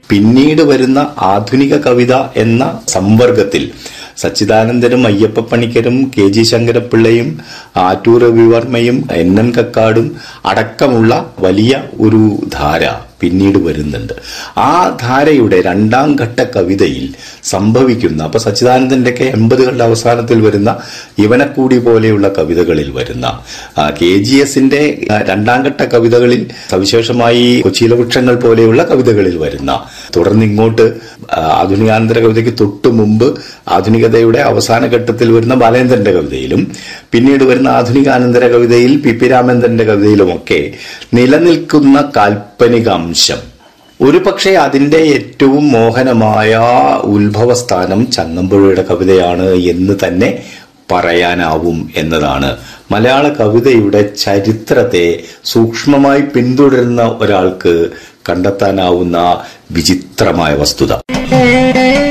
പിന്നീട് വരുന്ന ആധുനിക കവിത എന്ന സംവർഗത്തിൽ സച്ചിദാനന്ദനും അയ്യപ്പ പണിക്കരും കെ ജി ശങ്കരപ്പിള്ളയും ആറ്റൂർ രവിവർമ്മയും എൻ എൻ കക്കാടും അടക്കമുള്ള വലിയ ഒരു ധാര പിന്നീട് വരുന്നുണ്ട് ആ ധാരയുടെ രണ്ടാം ഘട്ട കവിതയിൽ സംഭവിക്കുന്ന അപ്പൊ സച്ചിദാനന്ദന്റെ എൺപതുകളുടെ അവസാനത്തിൽ വരുന്ന ഇവനക്കൂടി പോലെയുള്ള കവിതകളിൽ വരുന്ന കെ ജി എസിന്റെ രണ്ടാം ഘട്ട കവിതകളിൽ സവിശേഷമായി കൊച്ചിയിലെ വൃക്ഷങ്ങൾ പോലെയുള്ള കവിതകളിൽ വരുന്ന തുടർന്ന് ഇങ്ങോട്ട് ആ, ആധുനികാനന്തര കവിതയ്ക്ക് തൊട്ടു മുമ്പ് ആധുനികതയുടെ അവസാന ഘട്ടത്തിൽ വരുന്ന ബാലേന്ദ്രന്റെ കവിതയിലും പിന്നീട് വരുന്ന ആധുനികാനന്തര കവിതയിൽ പി പി രാമേന്ദ്രന്റെ കവിതയിലുമൊക്കെ നിലനിൽക്കുന്ന കാൽപ്പനിക അംശം ഒരു പക്ഷേ അതിന്റെ ഏറ്റവും മോഹനമായ ഉത്ഭവസ്ഥാനം ചങ്ങമ്പുഴയുടെ കവിതയാണ് എന്ന് തന്നെ പറയാനാവും എന്നതാണ് മലയാള കവിതയുടെ ചരിത്രത്തെ സൂക്ഷ്മമായി പിന്തുടരുന്ന ഒരാൾക്ക് കണ്ടെത്താനാവുന്ന വിചിത്രമായ വസ്തുത